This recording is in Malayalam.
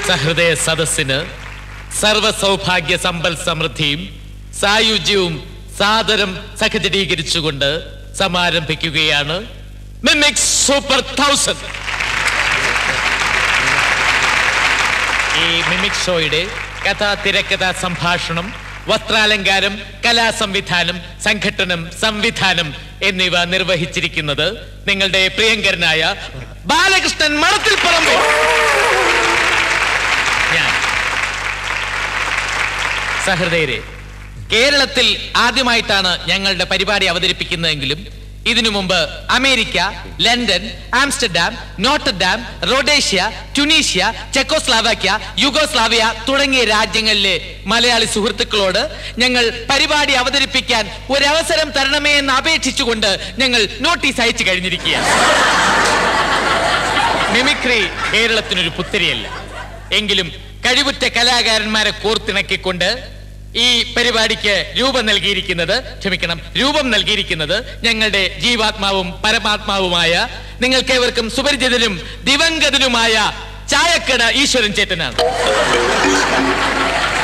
സഹൃദയ സദസ്സിന് സർവ സൗഭാഗ്യ സമ്പൽ സമൃദ്ധിയും സായുജ്യവും സാദരം സഹചരീകരിച്ചുകൊണ്ട് സമാരംഭിക്കുകയാണ് മിമിക് സൂപ്പർ തൗസൻഡ് ഈ മിമിക് ഷോയുടെ കഥ തിരക്കഥ സംഭാഷണം വസ്ത്രാലങ്കാരം കലാസംവിധാനം സംഘട്ടനം സംവിധാനം എന്നിവ നിർവഹിച്ചിരിക്കുന്നത് നിങ്ങളുടെ പ്രിയങ്കരനായ ബാലകൃഷ്ണൻ മണത്തിൽ പറമ്പ് ഞാൻ സഹൃദയരെ കേരളത്തിൽ ആദ്യമായിട്ടാണ് ഞങ്ങളുടെ പരിപാടി അവതരിപ്പിക്കുന്നതെങ്കിലും ഇതിനു മുമ്പ് America London Amsterdam Notre Dame Rhodesia Tunisia Czechoslovakia Yugoslavia തുടങ്ങിയ രാജ്യങ്ങളിലെ മലയാളി സുഹൃത്തുക്കളോട് ഞങ്ങൾ പരിപാടി അവതരിപ്പിക്കാൻ ഒരവസരം തരണമേ എന്ന് അപേക്ഷിച്ചുകൊണ്ട് ഞങ്ങൾ നോട്ടീസ് അയച്ചു കഴിഞ്ഞിരിക്കുകയാണ് മിമിക്രി കേരളത്തിനൊരു പുത്തരിയല്ല എങ്കിലും കഴിവുറ്റ കലാകാരന്മാരെ കോർത്തിണക്കിക്കൊണ്ട് ഈ പരിപാടിക്ക് രൂപം നൽകിയിരിക്കുന്നത് ക്ഷമിക്കണം രൂപം നൽകിയിരിക്കുന്നത് ഞങ്ങളുടെ ജീവാത്മാവും പരമാത്മാവുമായ നിങ്ങൾക്കേവർക്കും സുപരിചിതനും ദിവംഗതനുമായ ചായക്കട ഈശ്വരൻ ചേട്ടനാണ്